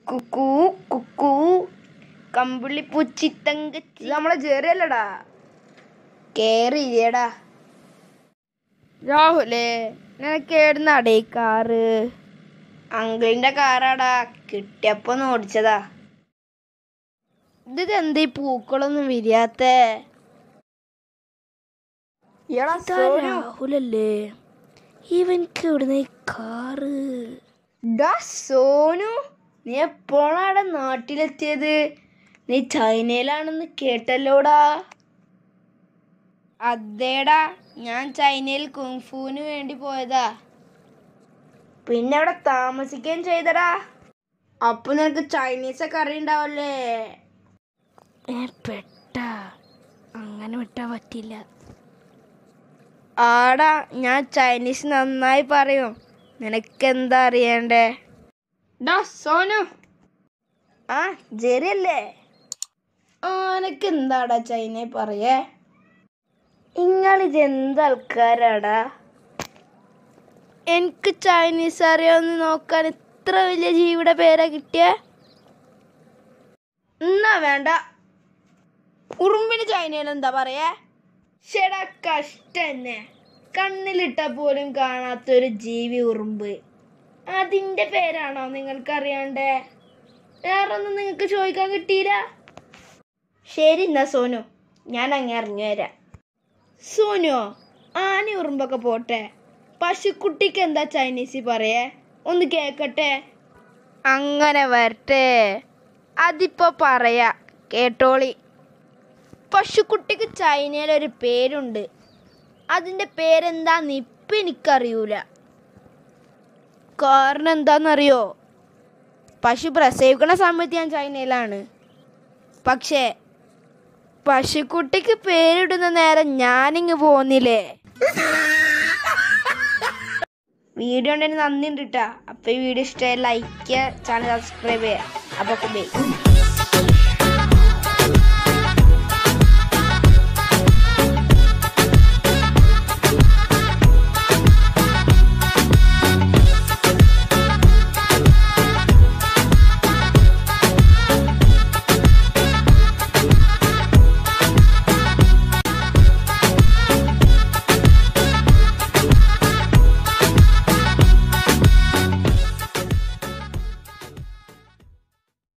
കുക്കു കുക്കു കമ്പിളി പൂച്ചി തങ്കച്ചി ഇത് നമ്മളെ ജെറി അല്ലടാ കേറിയില്ലേടാ രാഹുലേ നിനക്ക് ഏടുന്നാടേ ഈ കാറ് അങ്കിളിന്റെ കാറാടാ കിട്ടിയപ്പോ ഒന്ന് ഓടിച്ചതാ ഇത് എന്താ ഈ പൂക്കളൊന്നും വിരിയാത്തേ എടാ സോനു രാഹുലല്ലേ ഇവൻക്ക് ഇവിടുന്ന് ഈ കാറ് ഡാ സോനു നീ എപ്പോഴാണ് നാട്ടിലെത്തിയത് നീ ചൈനയിലാണെന്ന് കേട്ടല്ലോടാ അതേടാ ഞാൻ ചൈനയിൽ കുങ്ഫുവിന് വേണ്ടി പോയതാ പിന്നെ അവിടെ താമസിക്കുകയും ചെയ്തടാ അപ്പൊ നിനക്ക് ചൈനീസ് ഒക്കെ അറിയണ്ടാവല്ലേ പെട്ട അങ്ങനെ വിട്ടാ പറ്റില്ല ആടാ ഞാൻ ചൈനീസ് നന്നായി പറയും നിനക്കെന്താ അറിയണ്ടേ ഡാ സോനു ആ ജെറി അല്ലേ ആ എനക്ക് എന്താടാ ചൈന പറയേ ഇങ്ങളിത് എന്ത് ആൾക്കാരാടാ എനിക്ക് ചൈനീസ് അറിയാമെന്ന് നോക്കാൻ ഇത്ര വലിയ ജീവിയുടെ പേരാ കിട്ടിയേ എന്നാ വേണ്ട ഉറുമ്പിന് ചൈനയിൽ എന്താ പറയേ ചേടാ കഷ്ടന്നെ കണ്ണിലിട്ട പോലും കാണാത്തൊരു ജീവി ഉറുമ്പ് അതിന്റെ പേരാണോ നിങ്ങൾക്ക് അറിയാണ്ടേ വേറൊന്നും നിങ്ങൾക്ക് ചോദിക്കാൻ കിട്ടിയില്ല ശരി എന്നാ സോനു ഞാൻ അങ്ങ് അറിഞ്ഞു തരാം സോനുവോ ആന ഉറുമ്പൊക്കെ പോട്ടെ പശുക്കുട്ടിക്ക് എന്താ ചൈനീസിൽ പറയേ ഒന്ന് കേക്കട്ടെ അങ്ങനെ വരട്ടെ അതിപ്പോ പറയാ കേട്ടോളി പശുക്കുട്ടിക്ക് ചൈനയിൽ ഒരു പേരുണ്ട് അതിന്റെ പേരെന്താന്ന് ഇപ്പൊ എനിക്കറിയൂല കാരണം എന്താണെന്നറിയോ പശു പ്രസവിക്കണ സമയത്ത് ഞാൻ ചൈനയിലാണ് പക്ഷേ പശുക്കുട്ടിക്ക് പേരിടുന്ന നേരം ഞാനിങ്ങ് പോന്നില്ലേ വീഡിയോ ഉണ്ടെങ്കിൽ നന്ദി ഉണ്ട് കേട്ടാ അപ്പൊ ഈ വീഡിയോ ഇഷ്ടമായി ലൈക്ക് ചെയ്യുക ചാനൽ സബ്സ്ക്രൈബ് ചെയ്യുക അപ്പൊ ബൈ